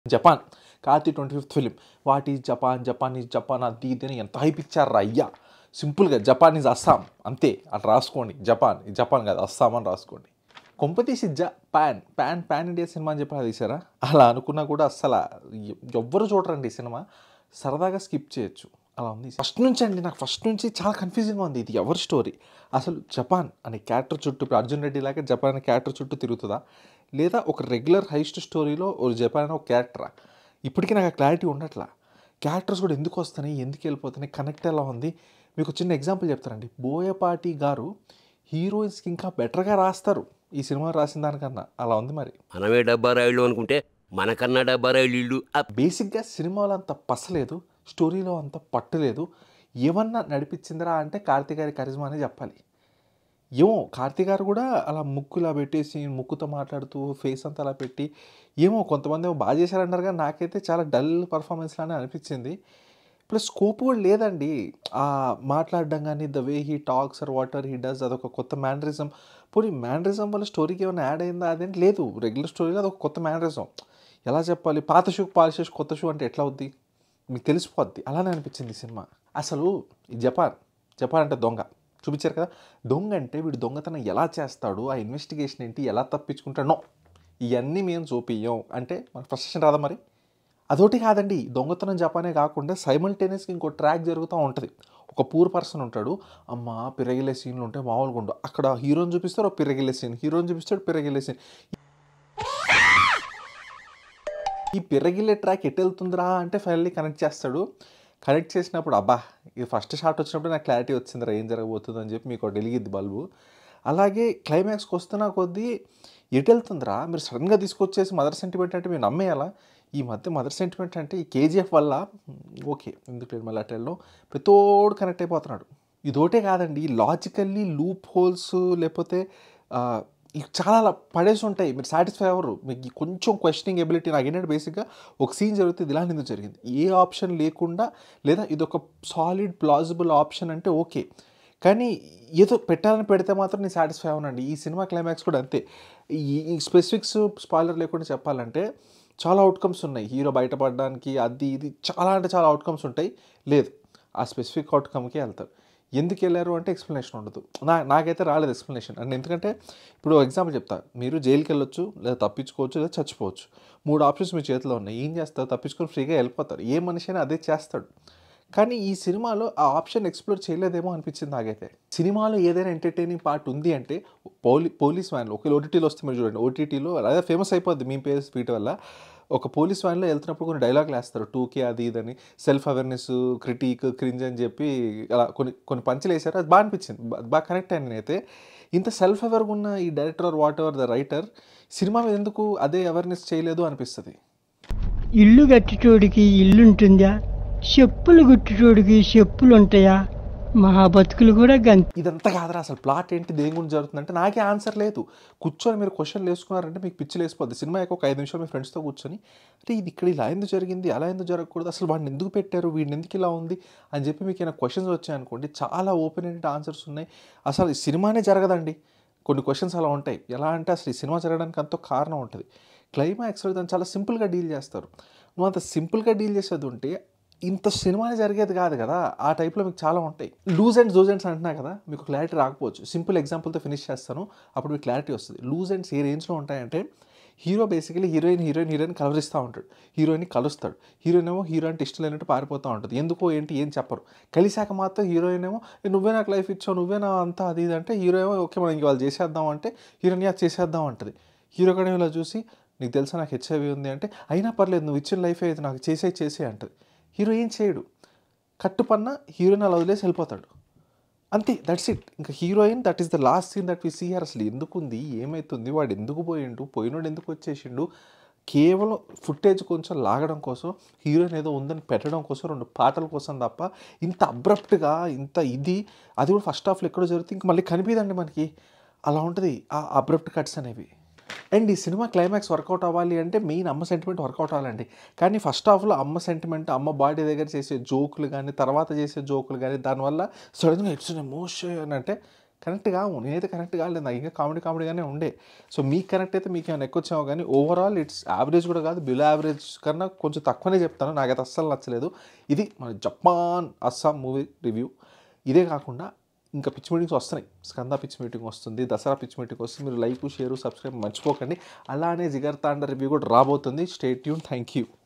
Japan Karthi twenty fifth film what is Japan Japan is Japan అది ఇది అని ఎంత హైప్ ఇచ్చారు అయ్యా సింపుల్గా జపాన్ ఈజ్ అస్సాం అంతే అట్లా రాసుకోండి జపాన్ ఇది జపాన్ కాదు అస్సాం అని రాసుకోండి కొంపతీసి Japan pan pan India cinema అని చెప్పి తీసారా అలా అనుకున్నా కూడా అస్సలు ఎ- ఎవ్వరు చూడరండి ఈ సినిమా సరదాగా స్కిప్ చేయొచ్చు అలా ఉంది ఫస్ట్ నుంచి అండి నాకు ఫస్ట్ నుంచి చాలా కన్ఫ్యూజింగ్గా ఉంది ఇది ఎవరి స్టోరీ అసలు జపాన్ అనే క్యారెక్టర్ చుట్టూ ఇప్పుడు అర్జున్ రెడ్డి లాగా జపాన్ అనే క్యారెక్టర్ చుట్టూ తిరుగుతుందా లేదా ఒక రెగ్యులర్ హైస్ట్ స్టోరీలో ఒక జపాన్ అనే ఒక క్యారెక్టరా ఇప్పటికీ నాకు ఆ క్లారిటీ ఉండట్లా క్యారెక్టర్స్ కూడా ఎందుకు వస్తున్నాయి ఎందుకు వెళ్ళిపోతున్నాయి కనెక్ట్ ఎలా ఉంది మీకు చిన్న ఎగ్జాంపుల్ చెప్తానండి బోయపాటి గారు హీరోయిన్స్కి ఇంకా బెటర్గా రాస్తారు ఈ సినిమా రాసిన దానికన్నా అలా ఉంది మరి మనమే డబ్బా రాయిళ్ళు అనుకుంటే మనకన్నా డబ్బా రాయిళ్ళు ఇల్లు అప్ బేసిక్గా సినిమాలో అంత పసలేదు స్టోరీలో అంత పట్టులేదు ఏమన్నా నడిపించిందిరా అంటే కార్తీక్ గారి కరిజ్మా అనే చెప్పాలి ఏమో కార్తీక్ గారు కూడా అలా ముక్కులా పెట్టేసి ముక్కుతో మాట్లాడుతూ ఫేస్ అంతా అలా పెట్టి ఏమో కొంతమంది ఏమో బాగా చేశారన్నారు కానీ నాకైతే చాలా డల్ పర్ఫార్మెన్స్ లానే అనిపించింది ప్లస్ స్కోప్ కూడా లేదండి ఆ మాట్లాడడం కానీ the way he talks or whatever he does అదొక కొత్త మ్యానరిజం పోనీ మ్యానరిజం వల్ల స్టోరీకి ఏమైనా యాడ్ అయిందా అదేంటి లేదు రెగ్యులర్ స్టోరీలో అదొక కొత్త మ్యానరిజం ఎలా చెప్పాలి పాత షూ పాలిష్ చేసి కొత్త షూ అంటే ఎట్లా అవుద్ది మీకు తెలిసిపోద్ది అలానే అనిపించింది ఈ సినిమా అసలు ఈ జపాన్ జపాన్ అంటే దొంగ చూపించారు కదా దొంగ అంటే వీడు దొంగతనం ఎలా చేస్తాడు ఆ ఇన్వెస్టిగేషన్ ఏంటి ఎలా తప్పించుకుంటాడు నో ఇవన్నీ మేము చూపియం అంటే మనకు ఫ్రస్ట్రేషన్ రాదా మరి అదొకటి కాదండి దొంగతనం జపానే కాకుండా సైమల్టేనియస్గా ఇంకో ట్రాక్ జరుగుతూ ఉంటుంది ఒక పూర్ పర్సన్ ఉంటాడు అమ్మ పిరగిలే సీన్లు ఉంటే మామూలుగా ఉండవు అక్కడ హీరోని చూపిస్తారు ఒక పిరగిలే సీన్ హీరోని చూపిస్తాడు పిరగిలే సీన్ ఈ పిర్రగిల్లే ట్రాక్ ఎటు వెళ్తుందిరా అంటే ఫైనల్లీ కనెక్ట్ చేస్తాడు కనెక్ట్ చేసినప్పుడు అబ్బా ఇది ఫస్ట్ షాట్ వచ్చినప్పుడు నాకు క్లారిటీ వచ్చిందిరా ఏం జరగబోతుంది అని చెప్పి మీకు ఒకటి వెలిగిద్ది బల్బు అలాగే క్లైమాక్స్కి వస్తున్న కొద్దీ ఎటు వెళ్తుందిరా మీరు సడన్గా తీసుకొచ్చేసి మదర్ సెంటిమెంట్ అంటే మీరు నమ్మేయాలా ఈ మధ్య మదర్ సెంటిమెంట్ అంటే ఈ కేజీఎఫ్ వల్ల ఓకే ఎందుకు లేదు మళ్ళీ అటెల్లో ప్రతోడు కనెక్ట్ అయిపోతున్నాడు ఇదోటే కాదండి లాజికల్లీ లూప్ హోల్స్ లేకపోతే ఆ, ఇవి చాలా అలా పడేసి ఉంటాయి మీరు సాటిస్ఫై అవ్వరు మీకు ఈ కొంచెం క్వశ్చనింగ్ ఎబిలిటీ నాకు ఏంటంటే బేసిక్గా ఒక సీన్ జరుగుతుంది ఇలా ఎందుకు జరిగింది ఏ ఆప్షన్ లేకుండా లేదా ఇది ఒక సాలిడ్ ప్లాజిబుల్ ఆప్షన్ అంటే ఓకే కానీ ఏదో పెట్టాలని పెడితే మాత్రం నేను సాటిస్ఫై అవ్వనండి ఈ సినిమా క్లైమాక్స్ కూడా అంతే ఈ ఈ స్పెసిఫిక్స్ స్పాయిలర్ లేకుండా చెప్పాలంటే చాలా అవుట్కమ్స్ ఉన్నాయి హీరో బయటపడడానికి అది ఇది చాలా అంటే చాలా అవుట్కమ్స్ ఉంటాయి లేదు ఆ స్పెసిఫిక్ అవుట్కమ్కి వెళ్తారు ఎందుకు వెళ్ళారు అంటే ఎక్స్ప్లెనేషన్ ఉండదు నా నాకైతే రాలేదు ఎక్స్ప్లెనేషన్ అండ్ ఎందుకంటే ఇప్పుడు ఎగ్జాంపుల్ చెప్తా మీరు జైలుకి వెళ్ళొచ్చు లేదా తప్పించుకోవచ్చు లేదా చచ్చిపోవచ్చు మూడు ఆప్షన్స్ మీ చేతిలో ఉన్నాయి ఏం చేస్తారు తప్పించుకొని ఫ్రీగా వెళ్ళిపోతారు ఏ మనిషి అయినా అదే చేస్తాడు కానీ ఈ సినిమాలో ఆ ఆప్షన్ ఎక్స్ప్లోర్ చేయలేదేమో అనిపించింది నాకైతే సినిమాలో ఏదైనా ఎంటర్టైనింగ్ పార్ట్ ఉంది అంటే పోలీ పోలీస్ వ్యాన్లో ఒక ఓటీటీలో వస్తే మీరు చూడండి ఓటీటీలో అదే ఫేమస్ అయిపోద్ది మీ పేరు స్పీడ్ వల్ల ఒక పోలీస్ వ్యాన్లో వెళ్తున్నప్పుడు కొన్ని డైలాగులు వేస్తారు టూకే అది ఇదని సెల్ఫ్ అవేర్నెస్ క్రిటిక్ క్రింజ్ అని చెప్పి అలా కొన్ని కొన్ని పంచులు వేసారు అది బాగా అనిపించింది బా- బాగా కనెక్ట్ అయ్యాను నేనైతే ఇంత సెల్ఫ్ అవేర్గా ఉన్న ఈ director or whatever the writer cinema మీద ఎందుకు అదే అవేర్నెస్ చేయలేదు అనిపిస్తుంది ఇల్లు కట్టుచోడికి ఇల్లుంటుందా చెప్పులు గుట్టుచోడికి చెప్పులు ఉంటాయా మహా బతుకులు కూడా గంత ఇదంతా కాదురా అసలు ప్లాట్ ఏంటి దేని గురించి జరుగుతుందంటే నాకే ఆన్సర్ లేదు కూర్చొని మీరు క్వశ్చన్ వేసుకున్నారంటే మీకు పిచ్చి లేసిపోద్ది సినిమా యొక్క ఒక ఐదు నిమిషాలు మీ ఫ్రెండ్స్తో కూర్చొని అంటే ఇది ఇక్కడ ఇలా ఎందుకు జరిగింది అలా ఎందుకు జరగకూడదు అసలు వాడిని ఎందుకు పెట్టారు వీడిని ఎందుకు ఇలా ఉంది అని చెప్పి మీకు ఏమైనా క్వశ్చన్స్ వచ్చాయనుకోండి చాలా ఓపెన్ ఎండెడ్ ఆన్సర్స్ ఉన్నాయి అసలు ఈ సినిమానే జరగదండి కొన్ని క్వశ్చన్స్ అలా ఉంటాయి ఎలా అంటే అసలు ఈ సినిమా జరగడానికి అంత కారణం ఉంటుంది క్లైమాక్స్లో దాన్ని చాలా సింపుల్గా డీల్ చేస్తారు నువ్వు అంత సింపుల్గా డీల్ చేసేది ఉంటే ఇంత సినిమానే జరిగేది కాదు కదా ఆ టైప్లో మీకు చాలా ఉంటాయి లూజ్ అండ్ జూజ్ అండ్స్ అంటున్నా కదా మీకు క్లారిటీ రాకపోవచ్చు సింపుల్ ఎగ్జాంపుల్తో ఫినిష్ చేస్తాను అప్పుడు మీకు క్లారిటీ వస్తుంది లూజ్ అండ్స్ ఏ రేంజ్లో ఉంటాయంటే hero basically heroine heroine heroine కలవరిస్తూ ఉంటాడు హీరోయిన్ కలుస్తాడు హీరోయిన్ ఏమో హీరో అంటే ఇష్టం లేనట్టు పారిపోతూ ఉంటుంది ఎందుకో ఏంటి ఏం చెప్పరు కలిసాక మాత్రం హీరోయిన్ ఏమో "ఏ, నువ్వే నాకు లైఫ్ ఇచ్చావు నువ్వే నా అంతా అది ఇది అంటే హీరో ఏమో ఓకే మనం ఇంక వాళ్ళు చేసేద్దాం అంటే హీరోయిన్ యా చేసేద్దాం అంటది హీరో కూడా ఇలా చూసి నీకు తెలుసా నాకు హెచ్ఐవి ఉంది అంటే అయినా పర్లేదు నువ్వు ఇచ్చిన లైఫ్ అయితే నాకు చేసే చేసే అంటది హీరో ఏం చేయడు కట్టుపన్న హీరోయిన్ అలా వదిలేసి వెళ్ళిపోతాడు అంతే దట్స్ ఇట్ ఇంకా heroine that is the last scene that we see her అసలు ఎందుకుంది ఏమైతుంది వాడు ఎందుకు పోయిండు పోయినోడు ఎందుకు వచ్చేసిండు కేవలం ఫుటేజ్ కొంచెం లాగడం కోసం హీరోయిన్ ఏదో ఉందని పెట్టడం కోసం రెండు పాటల కోసం తప్ప ఇంత అబ్రప్ట్గా ఇంత ఇది అది కూడా ఫస్ట్ హాఫ్లో ఎక్కడో జరుగుతుంది ఇంక మళ్ళీ కనిపించదండి మనకి అలా ఉంటుంది ఆ అబ్రప్ట్ కట్స్ అనేవి అండ్ ఈ సినిమా క్లైమాక్స్ వర్కౌట్ అవ్వాలి అంటే మెయిన్ అమ్మ సెంటిమెంట్ వర్కౌట్ అవ్వాలండి కానీ ఫస్ట్ హాఫ్లో అమ్మ సెంటిమెంట్ అమ్మ బాడీ దగ్గర చేసే జోకులు కానీ తర్వాత చేసే జోకులు కానీ దానివల్ల సడన్గా ఇట్స్ ఎమోషన్ అంటే కనెక్ట్ కావు నేనైతే కనెక్ట్ కాలేదు నాకు ఇంకా కామెడీ కామెడీగానే ఉండే సో మీకు కనెక్ట్ అయితే మీకు ఏమైనా ఎక్కువ వచ్చామో కానీ ఓవరాల్ ఇట్స్ యావరేజ్ కూడా కాదు బిలో యావరేజ్ కన్నా కొంచెం తక్కువనే చెప్తాను నాకైతే అస్సలు నచ్చలేదు ఇది మన జపాన్ అస్సాం మూవీ రివ్యూ ఇదే కాకుండా ఇంకా పిచ్ మీటింగ్స్ వస్తున్నాయి స్కంద పిచ్ మీటింగ్ వస్తుంది దసరా పిచ్ మీటింగ్ వస్తుంది మీరు లైక్ షేర్ సబ్స్క్రైబ్ మర్చిపోకండి అలానే జిగర్ తాండ రివ్యూ కూడా రాబోతుంది స్టేట్ ట్యూన్ థ్యాంక్ యూ